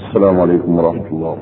السلام عليكم ورحمة الله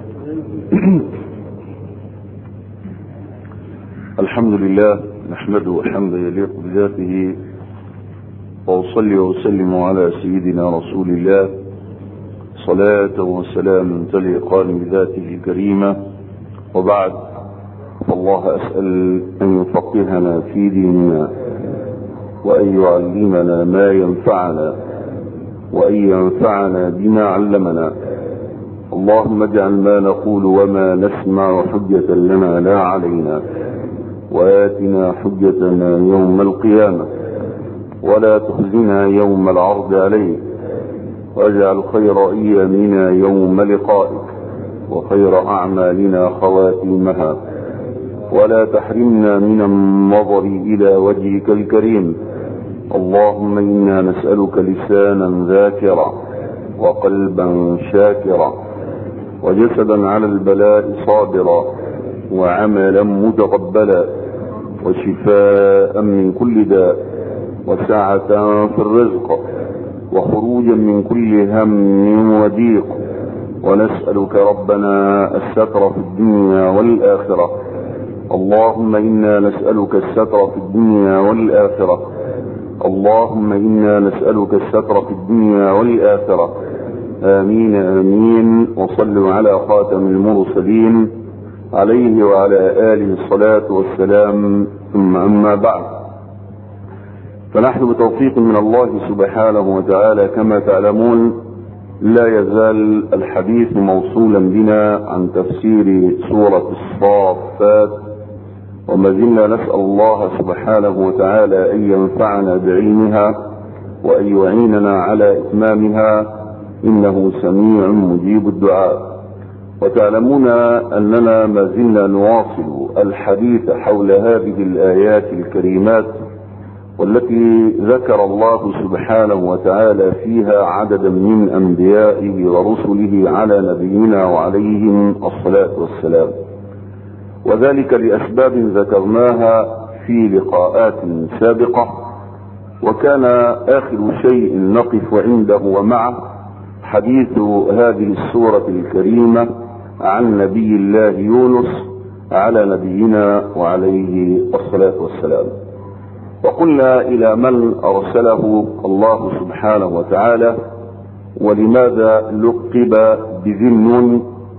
الحمد لله نحمده حمدا يليق بذاته وأصلي وأسلم على سيدنا رسول الله صلاة وسلام تليقان بذاته الكريمة وبعد فالله أسأل أن يفقهنا في ديننا وأن يعلمنا ما ينفعنا وأن ينفعنا بما علمنا اللهم اجعل ما نقول وما نسمع حجة لنا لا علينا وآتنا حجتنا يوم القيامة ولا تخزنا يوم العرض عليك واجعل خير أيامنا يوم لقائك وخير أعمالنا خواتيمها ولا تحرمنا من النظر إلى وجهك الكريم اللهم إنا نسألك لسانا ذاكرا وقلبا شاكرا وجسدا على البلاء صابرا وعملا متقبلا وشفاء من كل داء وسعة في الرزق وخروجا من كل هم وضيق ونسألك ربنا الستر في الدنيا والآخرة اللهم إنا نسألك الستر في الدنيا والآخرة اللهم إنا نسألك الستر في الدنيا والآخرة آمين آمين وصلوا على خاتم المرسلين عليه وعلى آله الصلاة والسلام ثم أما بعد فنحن بتوفيق من الله سبحانه وتعالى كما تعلمون لا يزال الحديث موصولا بنا عن تفسير سورة الصافات وما زلنا نسأل الله سبحانه وتعالى أن ينفعنا بعلمها وأن يعيننا على إتمامها إنه سميع مجيب الدعاء وتعلمون أننا ما زلنا نواصل الحديث حول هذه الآيات الكريمات والتي ذكر الله سبحانه وتعالى فيها عددا من أنبيائه ورسله على نبينا وعليهم الصلاة والسلام وذلك لأسباب ذكرناها في لقاءات سابقة وكان آخر شيء نقف عنده ومعه حديث هذه السورة الكريمة عن نبي الله يونس على نبينا وعليه الصلاة والسلام وقلنا إلى من أرسله الله سبحانه وتعالى ولماذا لقب بذن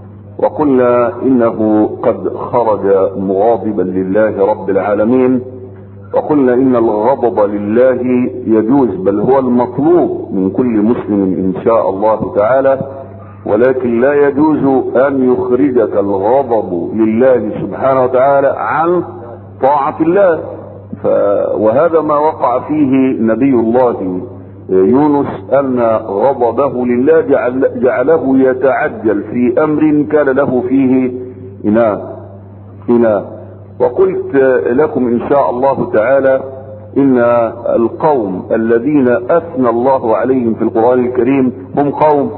وقلنا إنه قد خرج مغاضبا لله رب العالمين وقلنا إن الغضب لله يجوز بل هو المطلوب من كل مسلم إن شاء الله تعالى ولكن لا يجوز أن يخرجك الغضب لله سبحانه وتعالى عن طاعة الله ف... وهذا ما وقع فيه نبي الله يونس أن غضبه لله جعل... جعله يتعجل في أمر كان له فيه إناء إناء وقلت لكم إن شاء الله تعالى إن القوم الذين أثنى الله عليهم في القرآن الكريم هم قوم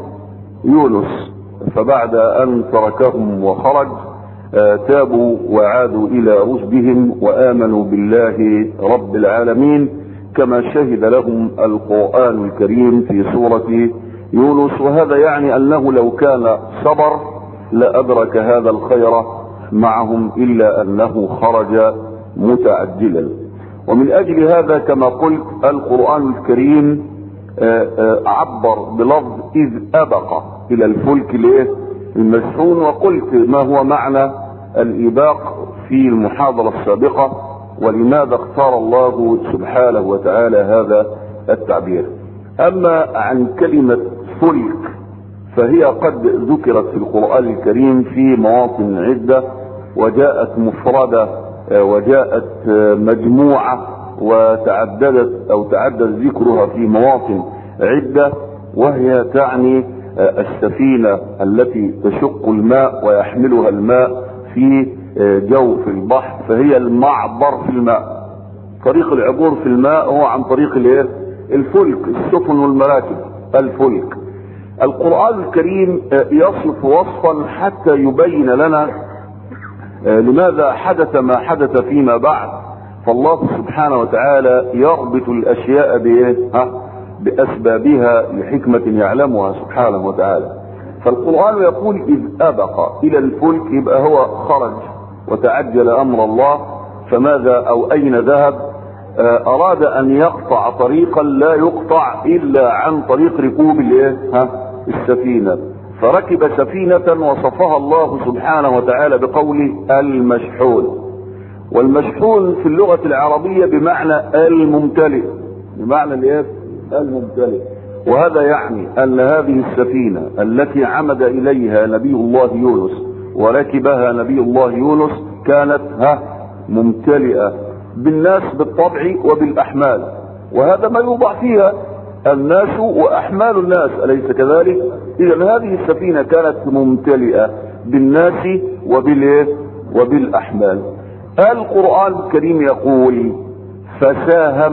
يونس فبعد أن تركهم وخرج تابوا وعادوا إلى رشدهم وآمنوا بالله رب العالمين كما شهد لهم القرآن الكريم في سورة يونس وهذا يعني أنه لو كان صبر لأدرك هذا الخير معهم إلا أنه خرج متعجلا ومن أجل هذا كما قلت القرآن الكريم عبر بلفظ إذ أبق إلى الفلك ليه المشحون وقلت ما هو معنى الإباق في المحاضرة السابقة ولماذا اختار الله سبحانه وتعالى هذا التعبير أما عن كلمة فلك فهي قد ذكرت في القرآن الكريم في مواطن عدة وجاءت مفردة وجاءت مجموعة وتعددت أو تعدد ذكرها في مواطن عدة وهي تعني السفينة التي تشق الماء ويحملها الماء في جوف البحر فهي المعبر في الماء طريق العبور في الماء هو عن طريق الايه الفلك السفن والمراكب الفلك القرآن الكريم يصف وصفا حتى يبين لنا لماذا حدث ما حدث فيما بعد فالله سبحانه وتعالى يربط الاشياء بايه ها باسبابها لحكمة يعلمها سبحانه وتعالى فالقرآن يقول إذ أبق إلى الفلك يبقى هو خرج وتعجل أمر الله فماذا أو أين ذهب أراد أن يقطع طريقا لا يقطع إلا عن طريق ركوب الإيه؟ ها؟ السفينة فركب سفينة وصفها الله سبحانه وتعالى بقوله المشحون والمشحون في اللغة العربية بمعنى الممتلئ بمعنى الايه الممتلئ وهذا يعني ان هذه السفينة التي عمد اليها نبي الله يونس وركبها نبي الله يونس كانت ها ممتلئة بالناس بالطبع وبالاحمال وهذا ما يوضع فيها الناس واحمال الناس اليس كذلك اذا هذه السفينة كانت ممتلئة بالناس وبالايه وبالاحمال القرآن الكريم يقول فساهم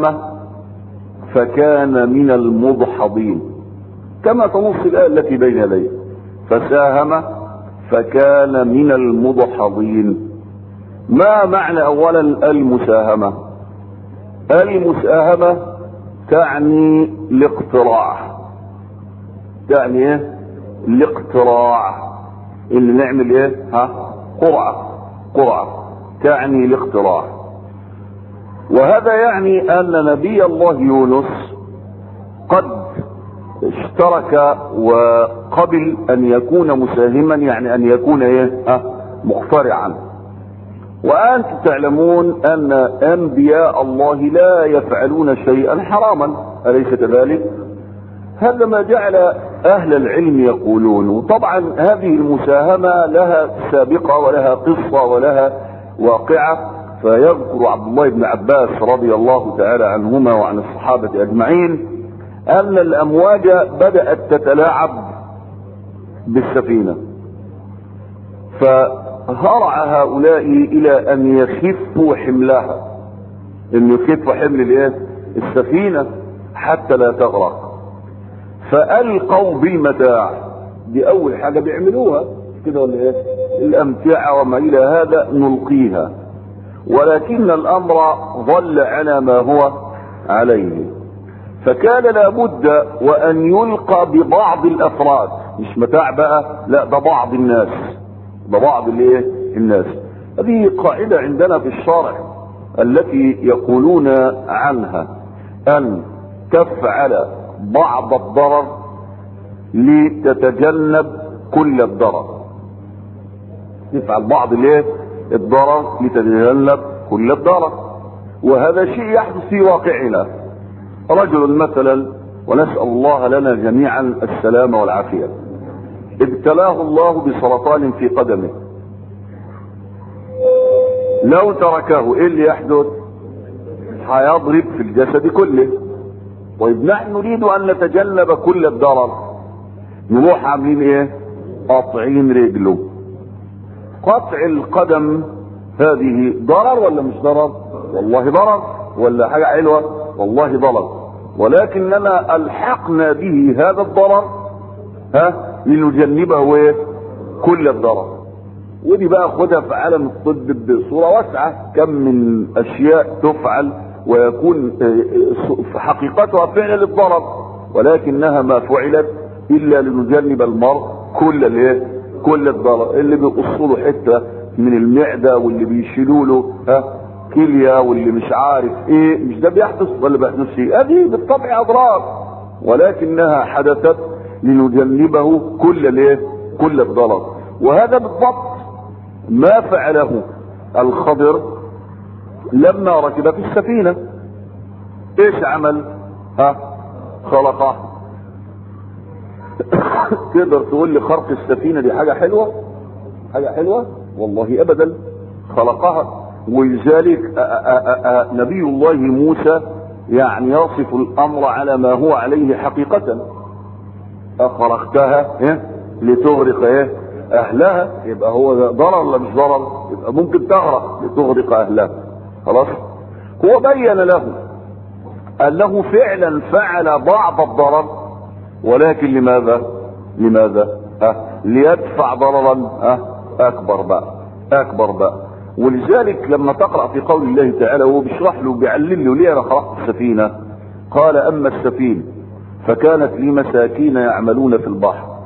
فكان من المضحضين كما تنص الآية التي بين يديه فساهم فكان من المضحضين ما معنى أولا المساهمة المساهمة تعني الاقتراع تعني ايه الاقتراع اللي نعمل ايه ها قرعة قرعة تعني الاقتراع وهذا يعني ان نبي الله يونس قد اشترك وقبل ان يكون مساهما يعني ان يكون ايه اه مخترعا وانتم تعلمون ان انبياء الله لا يفعلون شيئا حراما اليس كذلك هذا ما جعل اهل العلم يقولون وطبعا هذه المساهمه لها سابقه ولها قصه ولها واقعة فيذكر عبد الله بن عباس رضي الله تعالى عنهما وعن الصحابة أجمعين أن الأمواج بدأت تتلاعب بالسفينة فهرع هؤلاء إلى أن يخفوا حملها أن يخفوا حمل الإيه؟ السفينة حتى لا تغرق فألقوا بالمتاع دي أول حاجة بيعملوها كده ولا إيه؟ الامتعة وما الى هذا نلقيها ولكن الامر ظل على ما هو عليه فكان لابد وان يلقى ببعض الافراد مش متاع بقى لا ده بعض الناس ده بعض الايه الناس هذه قاعدة عندنا في الشرع التي يقولون عنها ان تفعل بعض الضرر لتتجنب كل الضرر تفعل بعض الايه الضرر لتتجنب كل الضرر وهذا شيء يحدث في واقعنا رجل مثلا ونسأل الله لنا جميعا السلامة والعافية ابتلاه الله بسرطان في قدمه لو تركه ايه اللي يحدث هيضرب في الجسد كله طيب نحن نريد ان نتجنب كل الضرر نروح عاملين ايه قاطعين رجله قطع القدم هذه ضرر ولا مش ضرر والله ضرر ولا حاجة حلوة والله ضرر ولكننا الحقنا به هذا الضرر ها لنجنبه ايه كل الضرر ودي بقى خدها في عالم الطب بصورة واسعة كم من اشياء تفعل ويكون في حقيقتها فعل للضرر ولكنها ما فعلت الا لنجنب المرء كل الايه كل الضرر اللي بيقصوا له حته من المعده واللي بيشيلوا له ها كليه واللي مش عارف ايه مش ده بيحدث ولا بيحدث ايه هذه بالطبع اضرار ولكنها حدثت لنجنبه كل الايه كل الضرر وهذا بالضبط ما فعله الخضر لما ركب في السفينه ايش عمل ها خلقه تقدر تقول لي خرق السفينه دي حاجه حلوه حاجه حلوه والله ابدا خلقها ولذلك نبي الله موسى يعني يصف الامر على ما هو عليه حقيقه اخرقتها إيه؟ لتغرق ايه اهلها يبقى هو ده ضرر ولا مش ضرر يبقى ممكن تغرق لتغرق اهلها خلاص هو بين له انه فعلا فعل بعض الضرر ولكن لماذا لماذا أه؟ ليدفع ضررا أه؟ اكبر بقى اكبر بقى ولذلك لما تقرا في قول الله تعالى هو بيشرح له بيعلل له ليه انا خلقت السفينه قال اما السفينه فكانت لي مساكين يعملون في البحر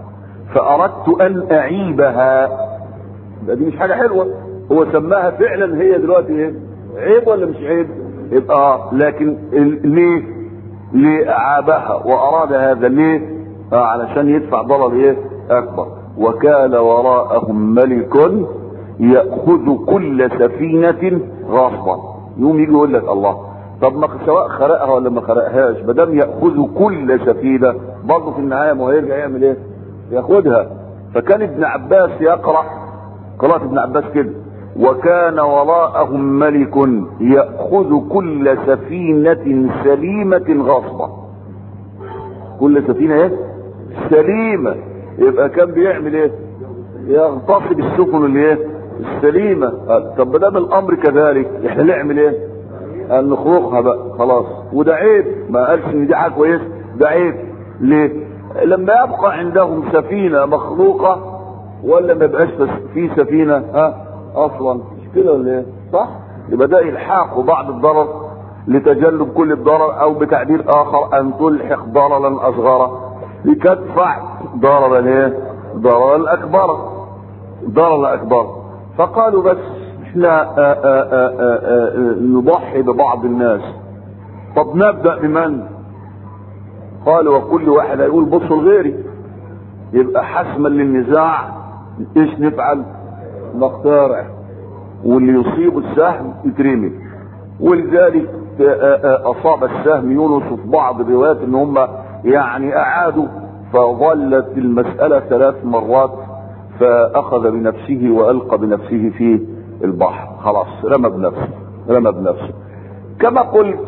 فاردت ان اعيبها ده دي مش حاجه حلوه هو سماها فعلا هي دلوقتي ايه عيب ولا مش عيب يبقى آه لكن ال- ليه ليه عابها واراد هذا ليه آه علشان يدفع ضرر ايه اكبر وكان وراءهم ملك ياخذ كل سفينه غصبا يقوم يجي يقول لك الله طب ما سواء خرقها ولا ما خرقهاش ما دام ياخذ كل سفينه برضه في النهايه ما هو يرجع يعمل ايه؟ ياخذها فكان ابن عباس يقرا قراءة ابن عباس كده وكان وراءهم ملك يأخذ كل سفينة سليمة غصبا كل سفينة ايه سليمة يبقى كان بيعمل ايه يغتصب السفن اللي ايه السليمة آه، طب ما دام الامر كذلك احنا نعمل ايه قال نخرقها بقى خلاص وده عيب ما قالش ان دي حاجه كويسه ده عيب ليه لما يبقى عندهم سفينه مخلوقه ولا ما يبقاش بس- في سفينه ها اصلا مش كده ولا ايه صح يبقى ده الحاق بعض الضرر لتجنب كل الضرر او بتعبير اخر ان تلحق ضررا اصغر لتدفع ضررا ايه ضررا اكبر ضررا اكبر فقالوا بس احنا آآ آآ آآ نضحي ببعض الناس طب نبدا بمن قال وكل واحد هيقول بصوا لغيري يبقى حسما للنزاع ايش نفعل نختارع واللي يصيب السهم يترمي ولذلك اصاب السهم يونس في بعض الروايات ان هم يعني اعادوا فظلت المسألة ثلاث مرات فاخذ بنفسه والقى بنفسه في البحر خلاص رمى بنفسه رمى بنفسه كما قلت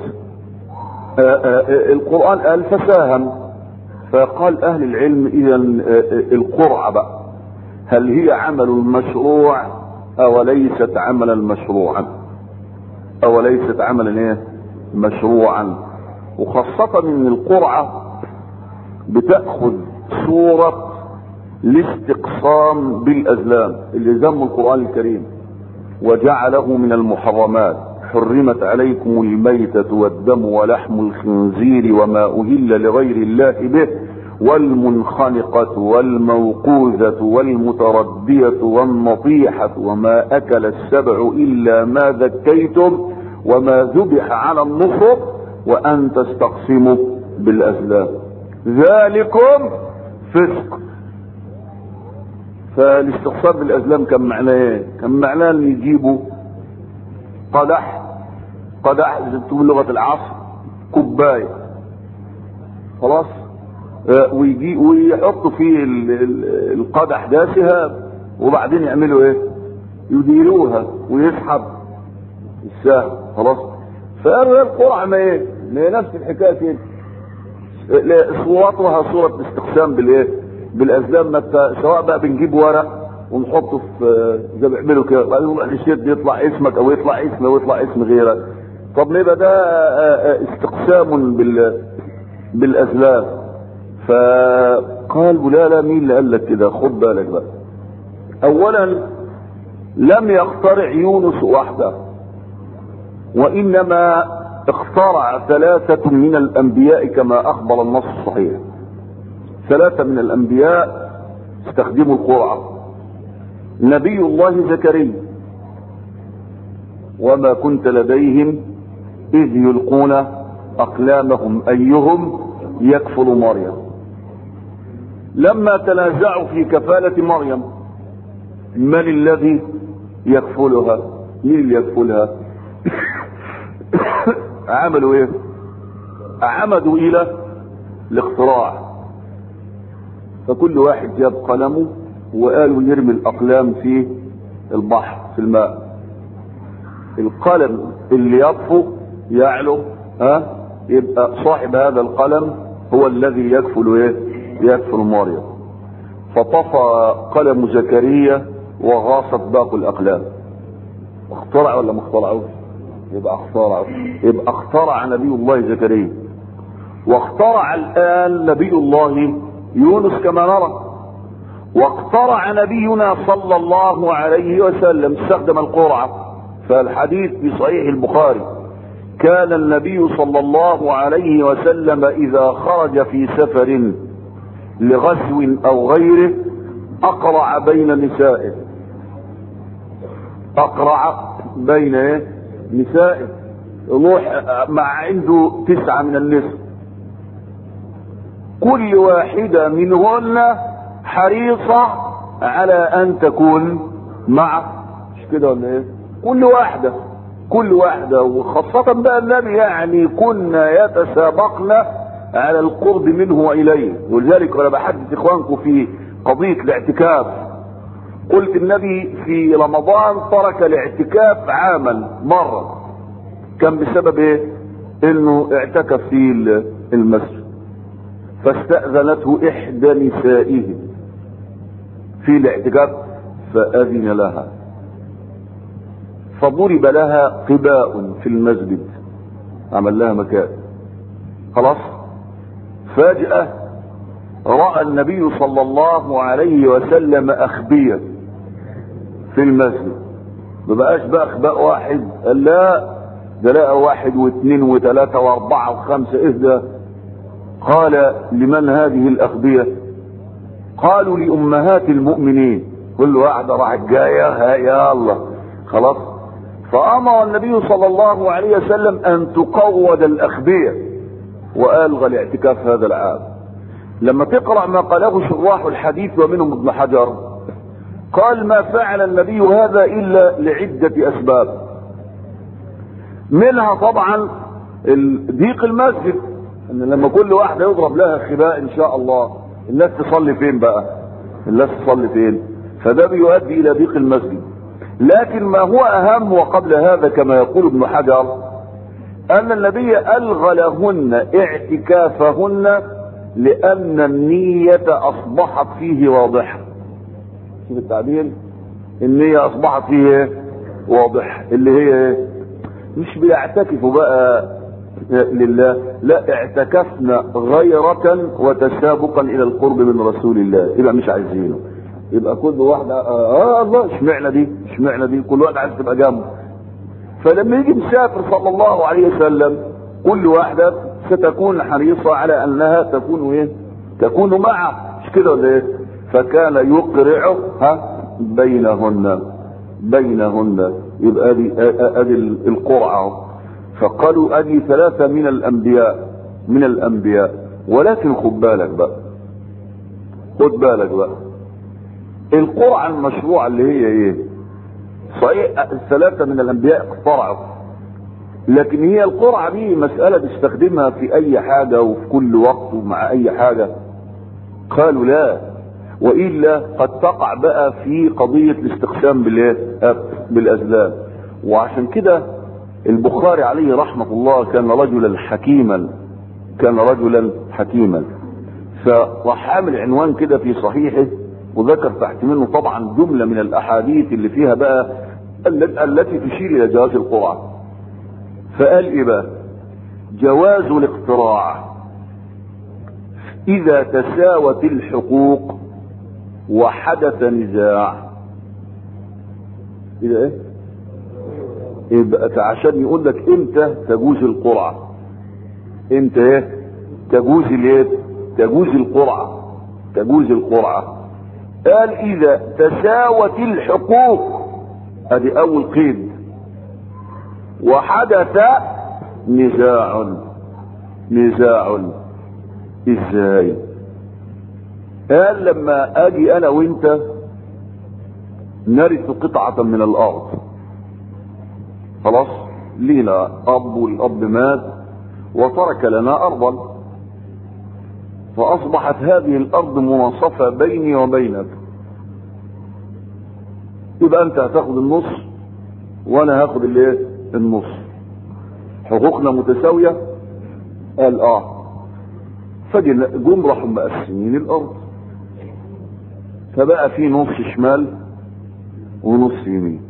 القرآن قال فساهم فقال اهل العلم اذا القرعة بقى هل هي عمل مشروع او ليست عملا مشروعا او ليست عملا ايه مشروعا وخاصة ان القرعة بتأخذ صورة الاستقسام بالازلام اللي ذم القرآن الكريم وجعله من المحرمات حرمت عليكم الميتة والدم ولحم الخنزير وما أهل لغير الله به والمنخنقة والموقوذة والمتردية والنطيحة وما أكل السبع إلا ما ذكيتم وما ذبح على النصر وأن تستقسموا بالأزلام ذلكم فسق فالاستقسام بالأزلام كان معناه ايه؟ كان معناه ان يجيبوا قدح قدح تقول لغة العصر كوباية خلاص ويجي ويحطوا فيه القدح ده سهام وبعدين يعملوا ايه يديروها ويسحب السهم خلاص فقالوا القرعة ما ايه ما هي نفس الحكاية كده صورتها صورة الاستقسام بالايه بالازلام ما سواء بقى بنجيب ورق ونحطه في زي ما بيعملوا كده وبعدين نروح نشد يطلع اسمك او يطلع اسمي او يطلع اسم غيرك طب ليه ده استقسام بال بالازلام فقال لا لا مين اللي قال لك كده خد بالك بقى اولا لم يخترع يونس وحده وانما اخترع ثلاثة من الانبياء كما اخبر النص الصحيح ثلاثة من الانبياء استخدموا القرعة نبي الله زكريا وما كنت لديهم اذ يلقون اقلامهم ايهم يكفل مريم لما تنازعوا في كفالة مريم من الذي يكفلها مين اللي يكفلها عملوا ايه عمدوا الى الاختراع فكل واحد جاب قلمه وقالوا نرمي الاقلام في البحر في الماء القلم اللي يطفو يعلو ها يبقى صاحب هذا القلم هو الذي يكفل ايه يكفل مريم فطفى قلم زكريا وغاصت باقي الاقلام اخترع ولا ما اخترعوش يبقى اخترع يبقى اخترع نبي الله زكريا واخترع الان نبي الله يونس كما نرى واخترع نبينا صلى الله عليه وسلم استخدم القرعة فالحديث في صحيح البخاري كان النبي صلى الله عليه وسلم اذا خرج في سفر لغزو او غيره اقرع بين نسائه اقرع بين ايه نسائه يروح مع عنده تسعة من النساء كل واحدة منهن حريصة على ان تكون معه مش كده ولا ايه كل واحدة كل واحدة وخاصة بقى النبي يعني كنا يتسابقن على القرب منه واليه ولذلك وانا بحدث اخوانكم في قضية الاعتكاف قلت النبي في رمضان ترك الاعتكاف عاما مرة كان بسبب ايه انه اعتكف في المسجد فاستأذنته احدى نسائه في الاعتكاف فأذن لها فضرب لها قباء في المسجد عمل لها مكان خلاص فجأة رأى النبي صلى الله عليه وسلم أخبية في المسجد ما بقاش بقى أخباء واحد قال لا ده لقى واحد واثنين وثلاثة واربعة وخمسة ايه ده قال لمن هذه الأخبية قالوا لأمهات المؤمنين كل واحدة راحت جاية ها يا الله خلاص فأمر النبي صلى الله عليه وسلم أن تقود الأخبية وألغى الاعتكاف هذا العام لما تقرأ ما قاله شراح الحديث ومنهم ابن حجر قال ما فعل النبي هذا إلا لعدة أسباب منها طبعا ضيق المسجد ان لما كل واحدة يضرب لها خباء ان شاء الله الناس تصلي فين بقى الناس تصلي فين فده بيؤدي الى ضيق المسجد لكن ما هو اهم وقبل هذا كما يقول ابن حجر ان النبي الغى لهن اعتكافهن لان النية اصبحت فيه واضحة شوف التعبير النية اصبحت فيه واضحة اللي هي ايه مش بيعتكفوا بقى لله لا اعتكفنا غيرة وتسابقا الى القرب من رسول الله يبقى مش عايزينه يبقى كل واحدة اه, آه الله اشمعنى دي اشمعنى دي كل واحد عايز تبقى جنبه فلما يجي مسافر صلى الله عليه وسلم كل واحدة ستكون حريصة على انها تكون ايه تكون معه مش كده ولا ايه فكان يقرع ها بينهن بينهن يبقى ادي ادي القرعه فقالوا ادي ثلاثه من الانبياء من الانبياء ولكن خد بالك بقى خد بالك بقى القرعه المشروعه اللي هي ايه صحيح الثلاثه من الانبياء اقترعوا لكن هي القرعه دي مساله تستخدمها في اي حاجه وفي كل وقت ومع اي حاجه قالوا لا والا قد تقع بقى في قضيه الاستقسام بالايه بالازلام وعشان كده البخاري عليه رحمه الله كان رجلا حكيما كان رجلا حكيما فراح عامل عنوان كده في صحيحه وذكر تحت منه طبعا جمله من الاحاديث اللي فيها بقى التي تشير الى جواز القرعه فقال ايه بقى جواز الاقتراع اذا تساوت الحقوق وحدث نزاع ايه ايه يبقى عشان يقول لك امتى تجوز القرعه امتى ايه تجوز الايه تجوز القرعه تجوز القرعه قال اذا تساوت الحقوق ادي اول قيد وحدث نزاع نزاع ازاي قال لما اجي انا وانت نرث قطعة من الارض خلاص لينا اب والاب مات وترك لنا ارضا فاصبحت هذه الارض مناصفة بيني وبينك يبقى انت هتاخد النص وانا هاخد الايه النص حقوقنا متساوية قال اه فجل جم راحوا مقسمين الارض فبقى في نص شمال ونص يمين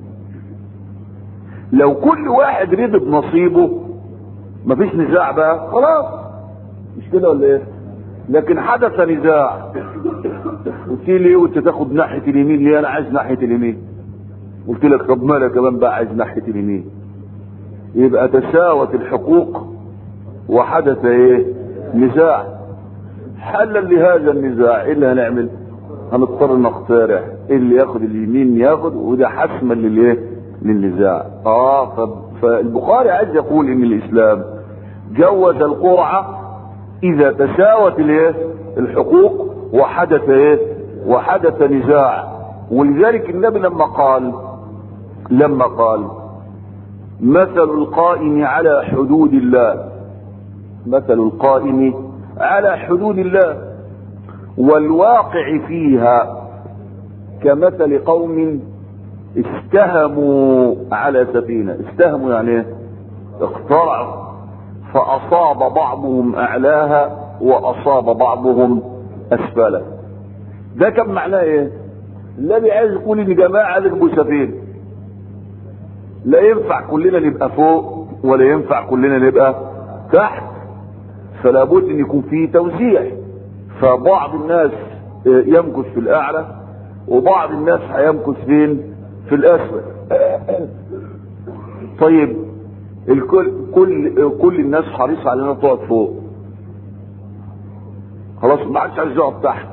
لو كل واحد رضي بنصيبه مفيش نزاع بقى خلاص مش كده ولا ايه لكن حدث نزاع قلت لي ليه وانت تاخد ناحيه اليمين ليه انا عايز ناحيه اليمين قلت لك طب ما انا كمان بقى عايز ناحيه اليمين يبقى تساوت الحقوق وحدث ايه نزاع حلا لهذا النزاع ايه اللي هنعمل هنضطر نقترح اللي ياخد اليمين ياخد وده حسما للايه للنزاع اه ف- فالبخاري عايز يقول ان الاسلام جوز القرعه اذا تساوت الايه الحقوق وحدث ايه وحدث نزاع ولذلك النبي لما قال لما قال مثل القائم على حدود الله مثل القائم على حدود الله والواقع فيها كمثل قوم استهموا على سفينة استهموا يعني ايه اقترعوا فأصاب بعضهم أعلاها وأصاب بعضهم أسفلها ده كان معناه ايه الذي عايز يقول ان جماعة ركبوا سفينة لا ينفع كلنا نبقى فوق ولا ينفع كلنا نبقى تحت فلا بد ان يكون فيه توزيع فبعض الناس يمكث في الاعلى وبعض الناس هيمكث فين في الاسفل طيب الكل كل كل الناس حريصه على انها تقعد فوق خلاص ما عادش عايز يقعد تحت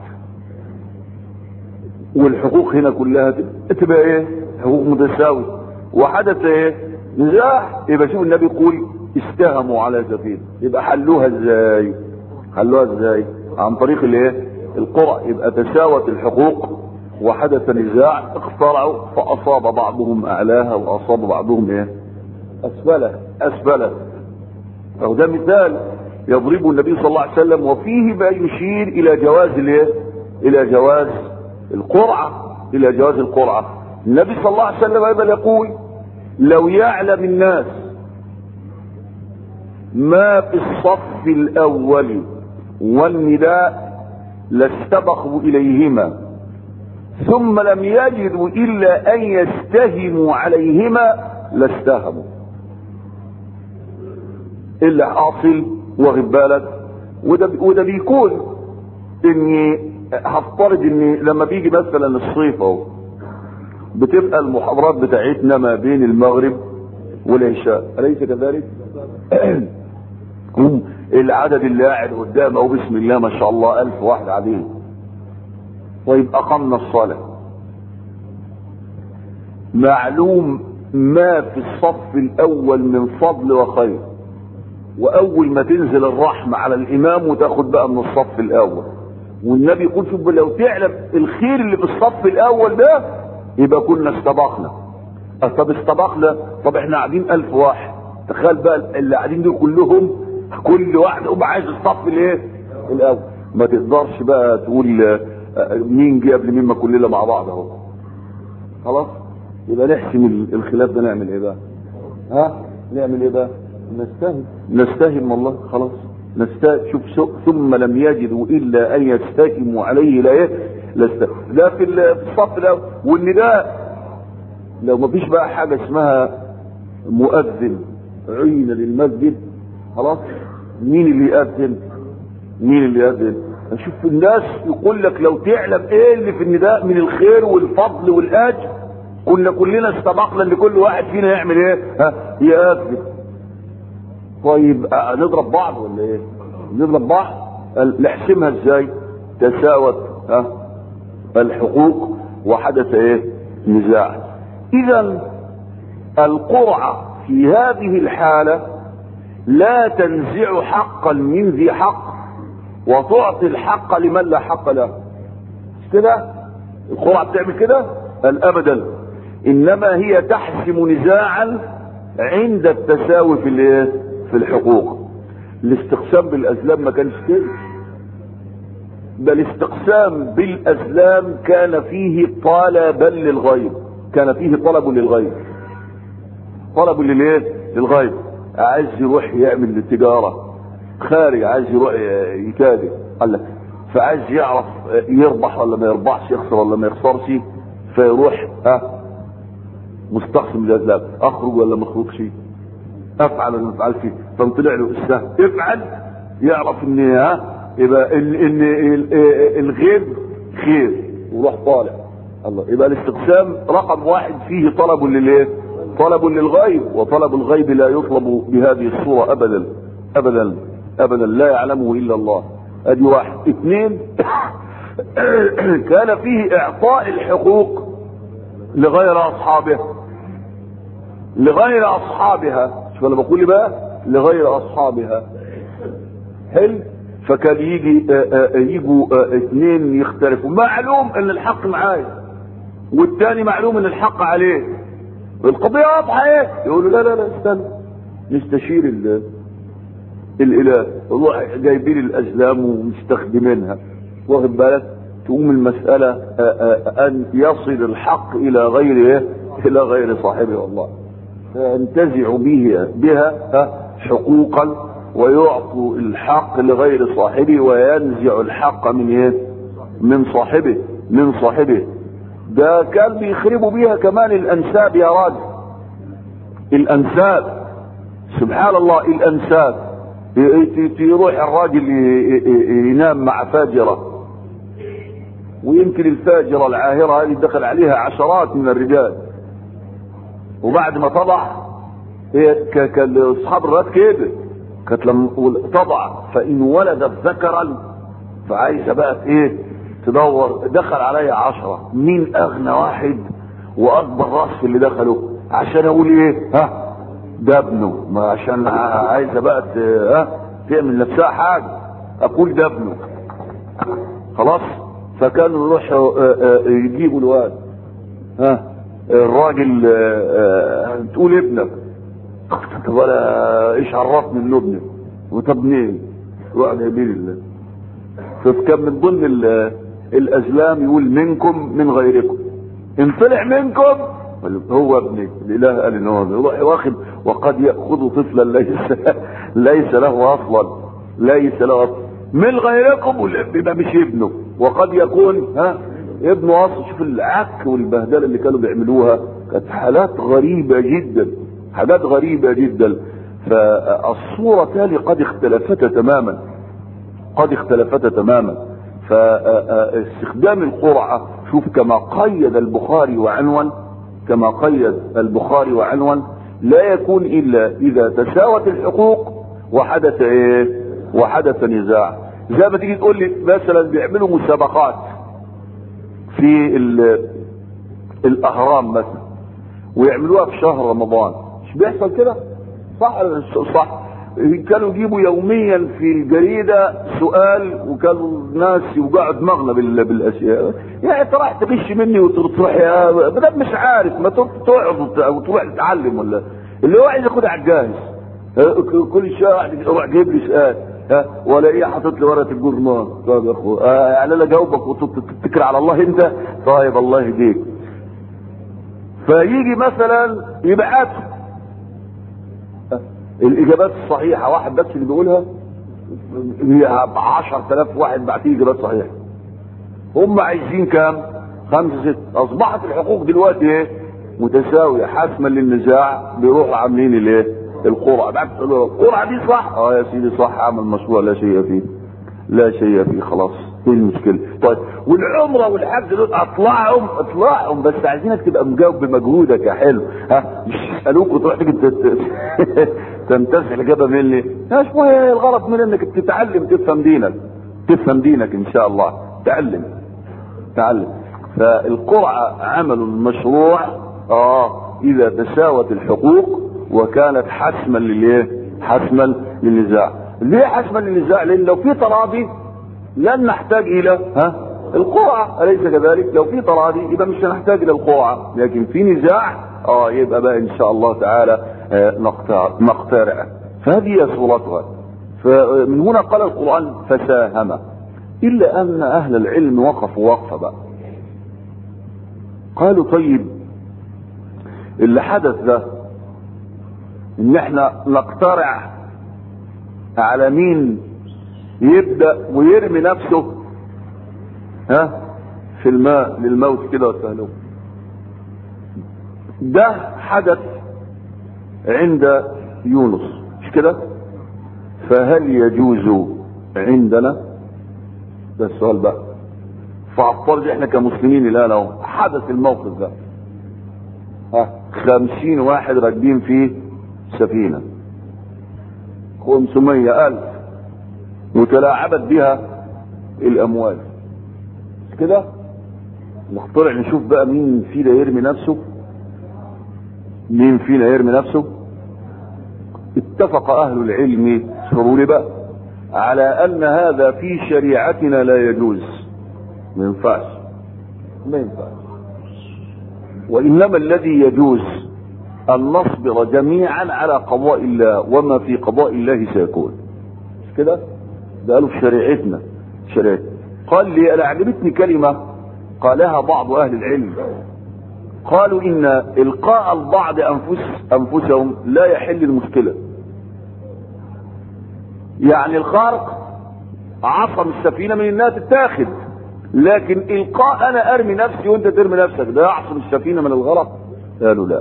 والحقوق هنا كلها تبقى- تبقى ايه حقوق متساويه وحدث ايه نزاع يبقى شوف النبي يقول استهموا على سفينه يبقى حلوها ازاي حلوها ازاي عن طريق الايه القرى يبقى تساوت الحقوق وحدث نزاع اخترعوا فاصاب بعضهم اعلاها واصاب بعضهم ايه اسفلها اسفلها فهو ده مثال يضربه النبي صلى الله عليه وسلم وفيه ما يشير الى جواز الايه الى جواز القرعه الى جواز القرعه النبي صلى الله عليه وسلم ايضا يقول لو يعلم الناس ما في الصف الاول والنداء لاستبقوا اليهما ثم لم يجدوا الا ان يستهموا عليهما لاستهموا الا حاصل واخد بالك وده وده بيكون اني هفترض ان لما بيجي مثلا الصيف اهو بتبقى المحاضرات بتاعتنا ما بين المغرب والعشاء اليس كذلك؟ هم العدد اللي قاعد قدام او بسم الله ما شاء الله الف واحد قاعدين طيب اقمنا الصلاه معلوم ما في الصف الاول من فضل وخير واول ما تنزل الرحمه على الامام وتاخد بقى من الصف الاول والنبي يقول شوف لو تعلم الخير اللي في الصف الاول ده يبقى كنا استبقنا أه طب استبقنا طب احنا قاعدين الف واحد تخيل بقى اللي قاعدين دول كلهم كل واحد يبقى عايز الصف الايه الاول ما تقدرش بقى تقول آه، مين جه قبل مين ما كلنا مع بعض اهو خلاص يبقى نحسم ال- الخلاف ده نعمل ايه بقى ها نعمل ايه بقى نستهم نستهم والله خلاص نستهم شوف سو- ثم لم يجدوا الا ان يستهموا عليه لا ايه لا است- ده في ال- في الصف الاول والنداء لو ما فيش بقى حاجه اسمها مؤذن عين للمسجد خلاص مين اللي يأذن مين اللي يأذن اشوف الناس يقول لك لو تعلم ايه اللي في النداء من الخير والفضل والاجر كنا كلنا استبقنا ان كل واحد فينا يعمل ايه ها يأذن طيب آه، نضرب بعض ولا ايه نضرب بعض ال- نحسمها ازاي تساوت ها الحقوق وحدث ايه نزاع اذا القرعه في هذه الحاله لا تنزع حقا من ذي حق وتعطي الحق لمن لا حق له مش كده القرعه بتعمل كده قال ابدا انما هي تحسم نزاعا عند التساوي في الايه في الحقوق الاستقسام بالازلام ما كانش كده بل الاستقسام بالازلام كان فيه طلبا للغيب كان فيه طلب للغيب طلب للايه للغيب عايز يروح يعمل التجاره خارج عايز يروح يتاجر قال لك فعايز يعرف يربح ولا ما يربحش يخسر ولا ما يخسرش فيروح ها مستقسم بالازلام اخرج ولا ما اخرجش افعل ولا ما افعلش فطلع له السهم افعل يعرف ان ها يبقى ان ان ال- الغيب خير وروح طالع الله يبقى الاستقسام رقم واحد فيه طلب للايه طلب للغيب وطلب الغيب لا يطلب بهذه الصورة ابدا ابدا ابدا لا يعلمه الا الله ادي واحد اثنين كان فيه اعطاء الحقوق لغير اصحابها لغير اصحابها شوف انا بقول بقى لغير اصحابها حلو فكان يجي يجوا اثنين يختلفوا معلوم ان الحق معايا والتاني معلوم ان الحق عليه القضية واضحة ايه يقولوا لا لا لا استنى نستشير ال الاله والله جايبين الازلام ومستخدمينها واخد بالك تقوم المسألة ان يصل الحق الى غير ايه الى غير صاحبه والله فينتزع به بها حقوقا ويعطوا الحق لغير صاحبه وينزع الحق من ايه من صاحبه من صاحبه ده كان بيخربوا بيها كمان الانساب يا راجل الانساب سبحان الله الانساب يروح الراجل ينام مع فاجره ويمكن الفاجره العاهره هذه دخل عليها عشرات من الرجال وبعد ما طلع هي كان اصحاب الرات كده كانت لما تضع فان ولدت ذكرا فعايزه بقى ايه تدور دخل عليا عشرة مين اغنى واحد واكبر راس في اللي دخلوا عشان اقول ايه ها ده ابنه ما عشان عايزه بقى ها تعمل نفسها حاجه اقول ده ابنه خلاص فكانوا يروحوا يجيبوا الواد ها الراجل تقول ابنك طب ولا ايش عرفني انه ابنك وطب منين روح جايبين الله فكان من ضمن الازلام يقول منكم من غيركم ان طلع منكم هو ابني الاله قال ان هو يروح واخد وقد ياخذ طفلا ليس ليس له اصلا ليس له اصلا من غيركم يبقى مش ابنه وقد يكون ها ابنه اصلا شوف العك والبهدله اللي كانوا بيعملوها كانت حالات غريبه جدا حاجات غريبه جدا فالصوره تالي قد اختلفت تماما قد اختلفت تماما فاستخدام القرعة شوف كما قيد البخاري وعنون كما قيد البخاري وعنون لا يكون الا اذا تساوت الحقوق وحدث ايه وحدث نزاع زي ما تيجي تقول لي مثلا بيعملوا مسابقات في الاهرام مثلا ويعملوها في شهر رمضان مش بيحصل كده صح صح كانوا يجيبوا يوميا في الجريده سؤال وكانوا الناس يوجعوا دماغنا بالاشياء يعني راح تغش مني وتروح يا بدل مش عارف ما تقعد وتروح تتعلم ولا اللي هو عايز ياخدها على الجاهز كل شويه واحد يروح جايب لي سؤال ها ولا ايه حاطط لي ورقه الجورنال طيب يا اخو آه يعني انا اجاوبك وتتكل على الله انت طيب الله يهديك فيجي مثلا يبعته الاجابات الصحيحه واحد بس اللي بيقولها هي 10000 واحد بعتيه اجابات صحيحه هم عايزين كام خمسة ست اصبحت الحقوق دلوقتي ايه متساوية حاسما للنزاع بيروحوا عاملين الايه القرعة بعد القرعة دي صح اه يا سيدي صح اعمل مشروع لا شيء فيه لا شيء فيه خلاص ايه المشكلة طيب والعمرة والحج دول اطلعهم اطلعهم بس عايزينك تبقى مجاوب بمجهودك يا حلو ها مش يسالوك وتروح تيجي تمتزح الاجابه مني مش مهم الغرض من انك تتعلم تفهم دينك تفهم دينك ان شاء الله تعلم تعلم فالقرعه عمل مشروع اه اذا تساوت الحقوق وكانت حسما للايه حسما للنزاع ليه حسما للنزاع لان لو في تراضي لن نحتاج الى ها القرعه اليس كذلك لو في تراضي يبقى مش هنحتاج الى القرعه لكن في نزاع اه يبقى بقى ان شاء الله تعالى آه نقترع فهذه هي صورتها فمن هنا قال القرآن فساهم إلا أن أهل العلم وقفوا وقفة بقى قالوا طيب اللي حدث ده ان احنا نقترع على مين يبدأ ويرمي نفسه ها في الماء للموت كده والتهلكه ده حدث عند يونس مش كده فهل يجوز عندنا ده السؤال بقى فافترض احنا كمسلمين الان اهو حدث الموقف ده ها خمسين واحد راكبين في سفينة خمسمية ألف وتلاعبت بها الاموال مش كده نطلع نشوف بقى مين فينا يرمي نفسه مين فينا يرمي نفسه اتفق اهل العلم شروا لي بقى على ان هذا في شريعتنا لا يجوز ما ينفعش ما ينفعش وانما الذي يجوز ان نصبر جميعا على قضاء الله وما في قضاء الله سيكون مش كده ده قالوا في شريعتنا شريعتنا قال لي انا عجبتني كلمه قالها بعض اهل العلم قالوا ان القاء البعض انفس انفسهم لا يحل المشكله يعني الخارق عصم السفينه من انها تتاخد لكن القاء انا ارمي نفسي وانت ترمي نفسك ده يعصم السفينه من الغرق قالوا لا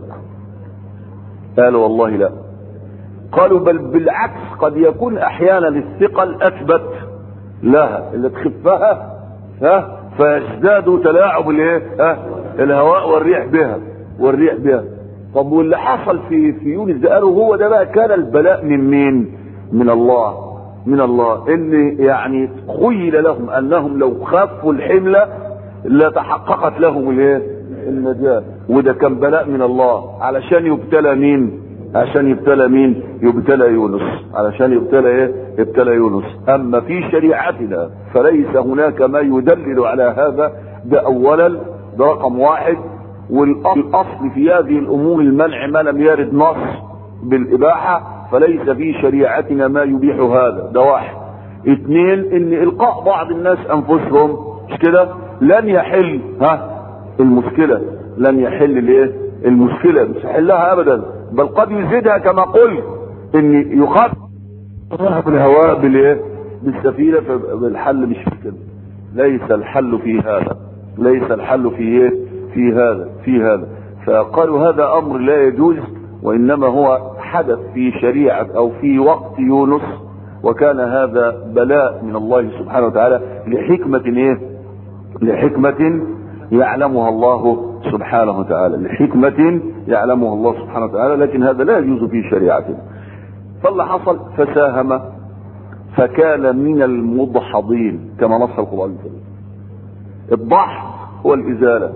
قالوا والله لا قالوا بل بالعكس قد يكون احيانا الثقل اثبت لها اللي تخفها ها فيزداد تلاعب الايه ها الهواء والريح بها والريح بها طب واللي حصل في في يونس ده قالوا هو ده بقى كان البلاء من مين من الله من الله ان يعني خيل لهم انهم لو خفوا الحملة لتحققت لهم الايه النجاة وده كان بلاء من الله علشان يبتلى مين عشان يبتلى مين يبتلى يونس علشان يبتلى ايه يبتلى يونس اما في شريعتنا فليس هناك ما يدلل على هذا ده اولا ده رقم واحد والاصل في هذه الامور المنع ما لم يرد نص بالاباحه فليس في شريعتنا ما يبيح هذا ده واحد اثنين ان القاء بعض الناس انفسهم مش كده لن يحل ها المشكله لن يحل الايه المشكله مش يحلها ابدا بل قد يزيدها كما قلت ان يخاف الهواء بالايه بالسفينه فالحل مش في كده ليس الحل في هذا ليس الحل في ايه في هذا في هذا فقالوا هذا امر لا يجوز وانما هو حدث في شريعه او في وقت يونس وكان هذا بلاء من الله سبحانه وتعالى لحكمه ايه لحكمه يعلمها الله سبحانه وتعالى لحكمة يعلمها الله سبحانه وتعالى لكن هذا لا يجوز في شريعتنا فاللي حصل فساهم فكان من المضحضين كما نص القرآن الكريم الضحض هو الإزالة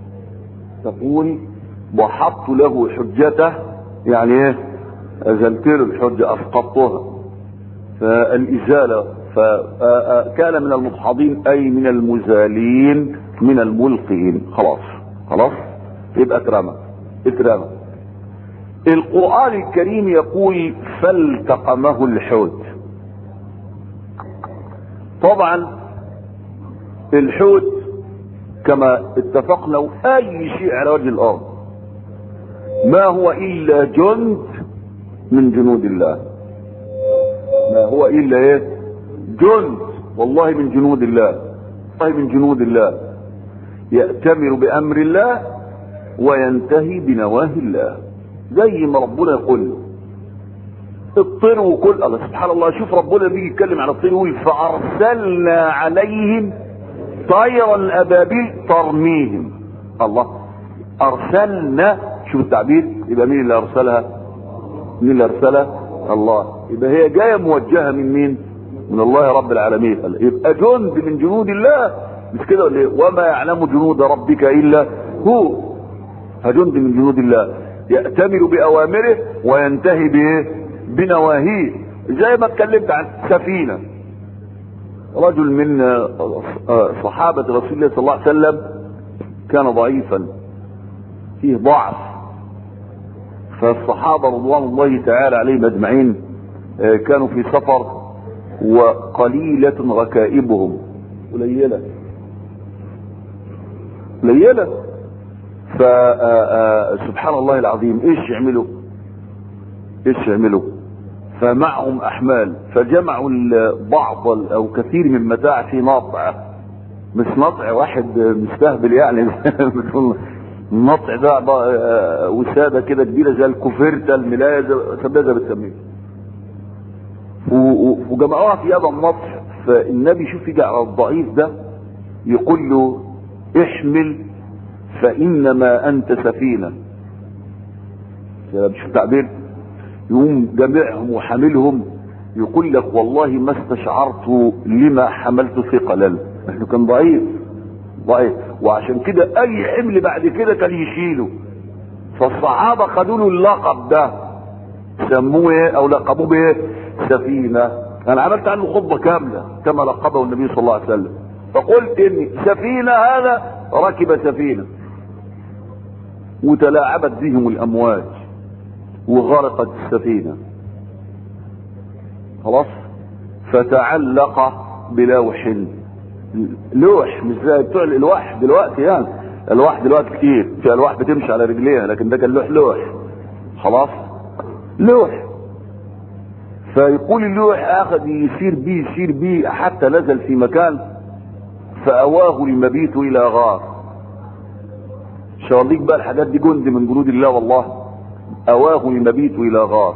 تقول ضحضت له حجته يعني ايه أزلت له الحجة أسقطتها فالإزالة فكان من المضحضين أي من المزالين من الملقين خلاص خلاص يبقى اترمى اترمى القرآن الكريم يقول فالتقمه الحوت طبعا الحوت كما اتفقنا اي شيء على وجه الارض ما هو الا جند من جنود الله ما هو الا ايه جند والله من جنود الله والله من جنود الله يأتمر بأمر الله وينتهي بنواهي الله زي ما ربنا يقول الطير وكل الله سبحان الله شوف ربنا بيجي يتكلم على الطير يقول فأرسلنا عليهم طيرا الأبابيل ترميهم الله أرسلنا شوف التعبير يبقى مين اللي أرسلها مين اللي أرسلها الله يبقى هي جاية موجهة من مين من الله رب العالمين يبقى جند من جنود الله مش كده ولا وما يعلم جنود ربك الا هو فجند من جنود الله يأتمر بأوامره وينتهي بايه بنواهيه زي ما اتكلمت عن سفينة رجل من صحابة رسول الله صلى الله عليه وسلم كان ضعيفا فيه ضعف فالصحابة رضوان الله تعالى عليهم اجمعين كانوا في سفر وقليلة ركائبهم قليلة قليلة فسبحان الله العظيم ايش يعملوا ايش يعملوا فمعهم احمال فجمعوا بعض او كثير من متاع في نطع مش نطع واحد مستهبل يعني النطع ده وساده كده كبيره زي الكوفرته الملايه زي بتسميه وجمعوها في هذا النطع فالنبي شوف يجي على الضعيف ده يقول له احمل فانما انت سفينه مش التعبير يقوم جميعهم وحاملهم يقول لك والله ما استشعرت لما حملت ثقلا انه كان ضعيف ضعيف وعشان كده اي حمل بعد كده كان يشيله فالصحابه خدوا له اللقب ده سموه ايه او لقبوه بايه سفينه انا عملت عنه خطبه كامله كما لقبه النبي صلى الله عليه وسلم فقلت ان سفينه هذا ركب سفينه وتلاعبت بهم الامواج وغرقت السفينه خلاص فتعلق بلوح لوح مش زي بتوع الالواح دلوقتي يعني الواح دلوقتي كتير في الواح بتمشي على رجليها لكن ده كان لوح لوح خلاص لوح فيقول اللوح اخذ يسير بيه يسير بيه حتى نزل في مكان فاواه المبيت الى غار شواليك بقى الحاجات دي جند من جنود الله والله اواه المبيت الى غار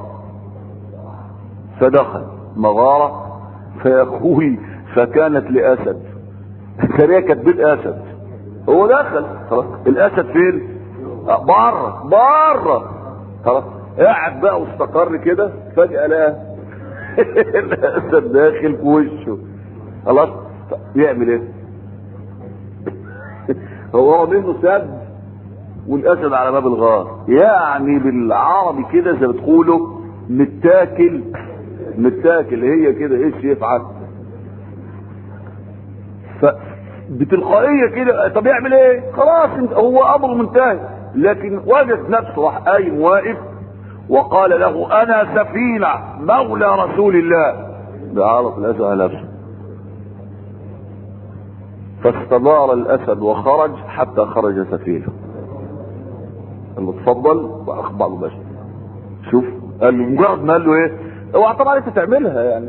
فدخل مغارة فيقول فكانت لاسد سريع كانت بيت اسد هو دخل خلاص الاسد فين بره بره خلاص قاعد بقى واستقر كده فجأة لقى الاسد داخل في وشه خلاص يعمل ايه هو منه سد والاسد على باب الغار يعني بالعربي كده زي ما بتقولوا متاكل متاكل هي كده ايش يفعل ف بتلقائيه كده طب يعمل ايه خلاص هو امره منتهي لكن وجد نفسه راح قايم واقف وقال له انا سفينه مولى رسول الله ده عرف الاسد على نفسه فاستدار الاسد وخرج حتى خرج سفينه قال له اتفضل واخبر له باشا شوف قال له مجرد ما قال له ايه اوعى طبعا انت تعملها يعني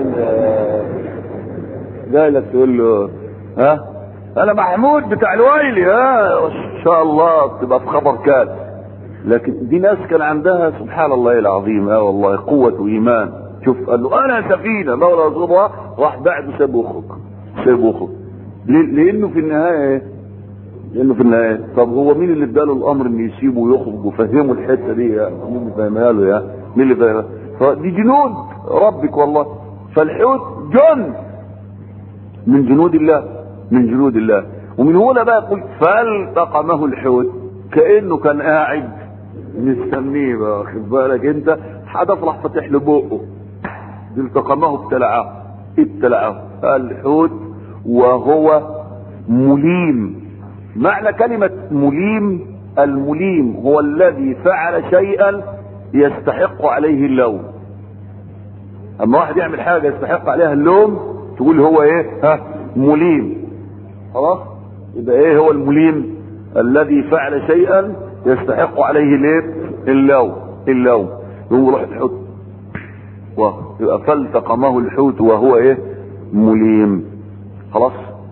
جاي لك تقول له ها انا محمود بتاع الويلي ها ان شاء الله تبقى في خبر كاد لكن دي ناس كان عندها سبحان الله العظيم اه والله قوة وايمان شوف قال له انا سفينة مولى رسول الله راح بعد وساب وخرج ساب وخرج لانه في النهاية ايه لانه في النهاية طب هو مين اللي اداله الامر انه يسيبه ويخرج وفهمه الحتة دي يعني مين اللي فهمها له يا مين اللي فهمها فدي جنود ربك والله فالحوت جند من جنود الله من جنود الله ومن هنا بقى يقول فالتقمه الحوت كانه كان قاعد مستنيه بقى واخد بالك انت حدث راح فاتح له بقه التقمه ابتلعه ابتلعه الحوت وهو مليم معنى كلمة مليم المليم هو الذي فعل شيئا يستحق عليه اللوم اما واحد يعمل حاجة يستحق عليها اللوم تقول هو ايه ها مليم خلاص يبقى ايه هو المليم الذي فعل شيئا يستحق عليه الايه اللوم اللوم يقوم يروح الحوت يبقى فالتقمه الحوت وهو ايه مليم خلاص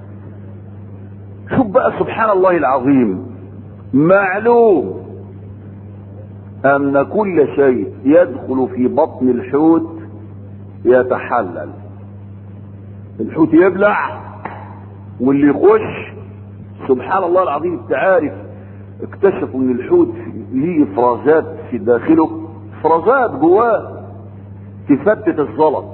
شوف بقى سبحان الله العظيم معلوم ان كل شيء يدخل في بطن الحوت يتحلل الحوت يبلع واللي يخش سبحان الله العظيم انت عارف اكتشفوا ان الحوت ليه افرازات في داخله افرازات جواه تفتت الزلط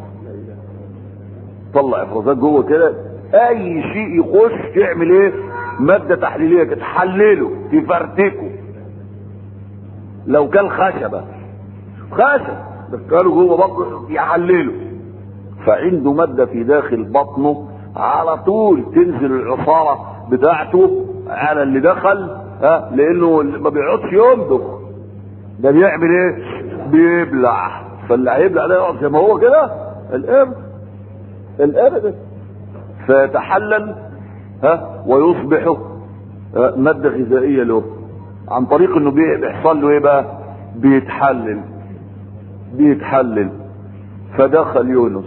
طلع افرازات جوه كده اي شيء يخش تعمل ايه مادة تحليلية تحلله تفرتكه لو كان خشبة خشب دخله جوه بطنه يحلله فعنده مادة في داخل بطنه على طول تنزل العصارة بتاعته على اللي دخل ها لانه ما بيقعدش يمضغ ده بيعمل ايه بيبلع فاللي هيبلع ده يقعد زي ما هو كده القرد القرد فيتحلل ها ويصبح مادة غذائية له عن طريق انه بيحصل له ايه بقى بيتحلل بيتحلل فدخل يونس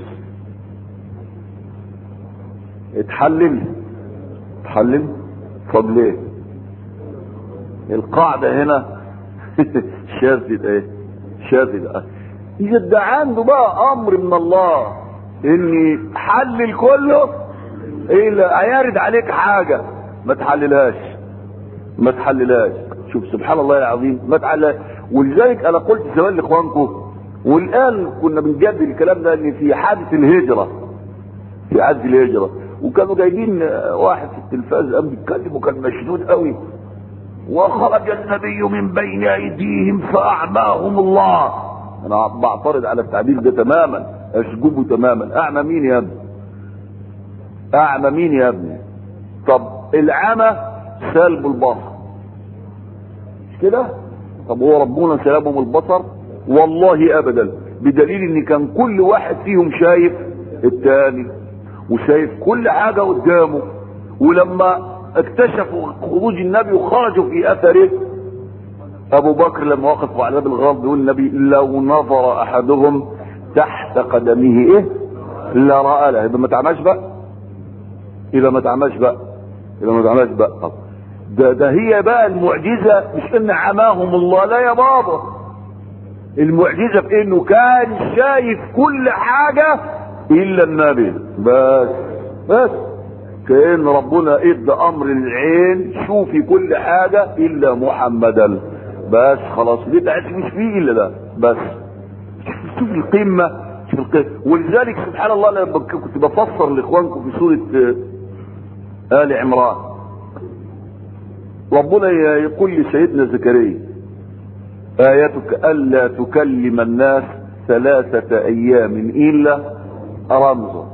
اتحلل اتحلل طب ليه القاعدة هنا شافت ايه شافت اذا ده عنده بقى امر من الله اني حلل كله ايه لا هيرد عليك حاجة ما تحللهاش ما تحللهاش شوف سبحان الله العظيم ما تحللهاش ولذلك انا قلت زمان لاخوانكم والان كنا بنجدد الكلام ده ان في حادث الهجره في حادث الهجره وكانوا جايبين واحد في التلفاز قام بيتكلم وكان مشدود قوي وخرج النبي من بين ايديهم فاعماهم الله انا بعترض على التعبير ده تماما اشجبه تماما اعمى مين يا ابني اعمى مين يا ابني طب العمى سلب البصر مش كده طب هو ربنا سلبهم البصر والله ابدا بدليل ان كان كل واحد فيهم شايف التاني وشايف كل حاجة قدامه ولما اكتشفوا خروج النبي وخرجوا في اثره ابو بكر لما وقفوا على باب الغار بيقول النبي لو نظر احدهم تحت قدمه ايه لا رأى له يبقى ما تعماش بقى يبقى ما تعماش بقى يبقى ما تعماش بقى طب ده ده هي بقى المعجزة مش ان عماهم الله لا يا بابا المعجزة في انه كان شايف كل حاجة الا النبي بس بس كأن ربنا ادى امر العين شوفي كل حاجة الا محمدا بس خلاص دي مش فيه الا ده بس شوف القمة شوف القمة ولذلك سبحان الله لما كنت بفسر لاخوانكم في سورة آل عمران ربنا يقول لسيدنا زكريا آيتك ألا تكلم الناس ثلاثة أيام إلا رمزا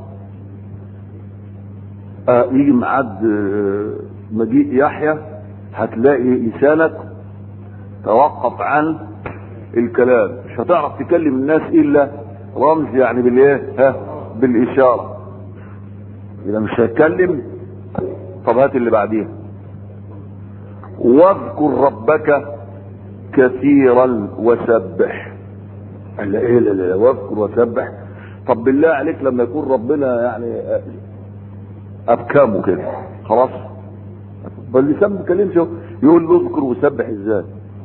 آه يجي معاد آه مجيء يحيى هتلاقي لسانك توقف عن الكلام مش هتعرف تكلم الناس الا رمز يعني بالايه ها بالاشاره اذا مش هتكلم طب هات اللي بعديها واذكر ربك كثيرا وسبح قال ايه لا لا واذكر وسبح طب بالله عليك لما يكون ربنا يعني ابكامه كده خلاص فاللسان ما بيتكلمش يقول له اذكر وسبح ازاي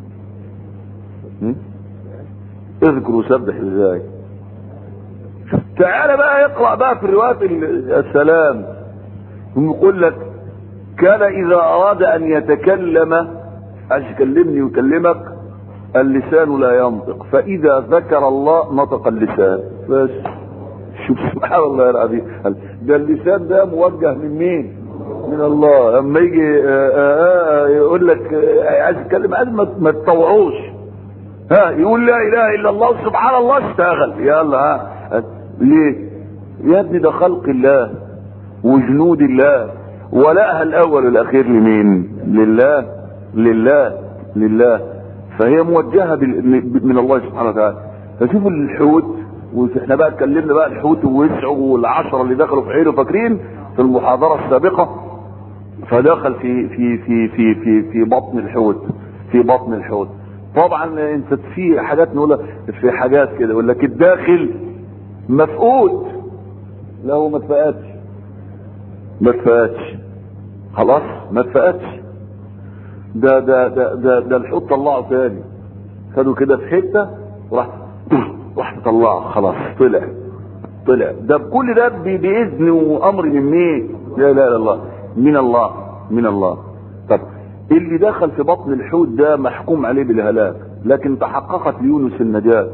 اذكر وسبح ازاي تعالى بقى اقرا بقى في روايات السلام يقول لك كان اذا اراد ان يتكلم عايز يكلمني ويكلمك اللسان لا ينطق فاذا ذكر الله نطق اللسان بس شوف سبحان الله العظيم ده اللسان ده موجه من مين من الله لما يجي يقول لك عايز يتكلم عايز ما تطوعوش ها يقول لا اله الا الله سبحان الله اشتغل يلا ها ليه يا ابني ده خلق الله وجنود الله ولها الاول والاخير لمين لله لله لله فهي موجهه من الله سبحانه وتعالى فشوفوا الحوت واحنا بقى اتكلمنا بقى الحوت ووسعه والعشره اللي دخلوا في عينه فاكرين في المحاضره السابقه فدخل في في في في في في بطن الحوت في بطن الحوت طبعا انت في حاجات نقولها في حاجات كده يقول لك الداخل مفقود له ما اتفقتش ما اتفقتش خلاص ما اتفقتش ده ده ده ده, ده الحوت طلعه تاني خدوا كده في حته وراح راح طلعه خلاص طلع طلع ده كل ده باذن وامر من مين؟ لا اله الا الله من الله من الله طب اللي دخل في بطن الحوت ده محكوم عليه بالهلاك لكن تحققت ليونس النجاة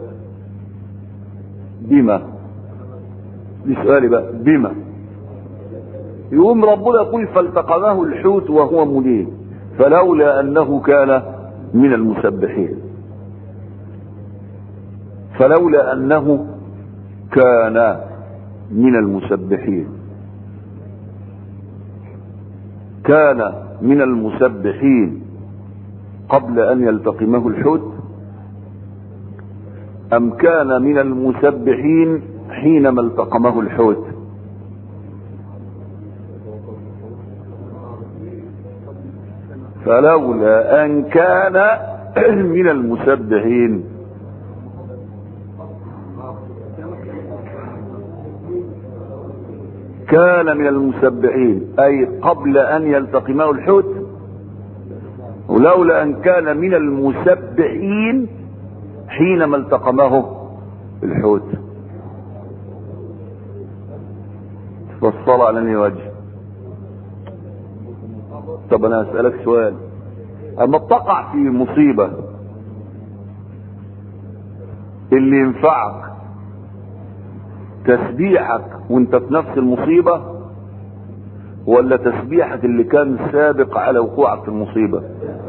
بما دي سؤالي بقى بما يقوم ربنا يقول فالتقمه الحوت وهو مليم فلولا انه كان من المسبحين فلولا انه كان من المسبحين كان من المسبحين قبل ان يلتقمه الحوت ام كان من المسبحين حينما التقمه الحوت فلولا ان كان من المسبحين كان من المسبحين اي قبل ان يلتقمه الحوت ولولا ان كان من المسبحين حينما التقمه الحوت فالصلاة على انهي وجه طب انا اسألك سؤال اما تقع في مصيبة اللي ينفعك تسبيحك وانت في نفس المصيبة ولا تسبيحك اللي كان سابق على وقوعك في المصيبة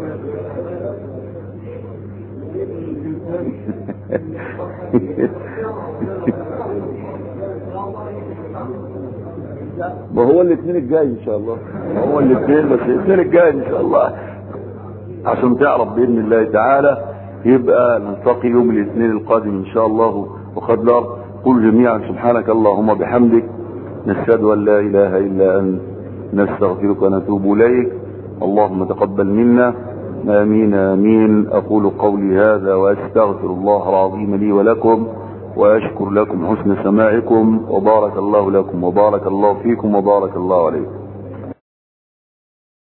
ما هو الاثنين الجاي ان شاء الله هو الاثنين بس الاثنين الجاي ان شاء الله عشان تعرف باذن الله تعالى يبقى نلتقي يوم الاثنين القادم ان شاء الله وقد لا قل جميعا سبحانك اللهم بحمدك نشهد ان لا اله الا انت نستغفرك ونتوب اليك اللهم تقبل منا امين امين اقول قولي هذا واستغفر الله العظيم لي ولكم واشكر لكم حسن سماعكم وبارك الله لكم وبارك الله فيكم وبارك الله عليكم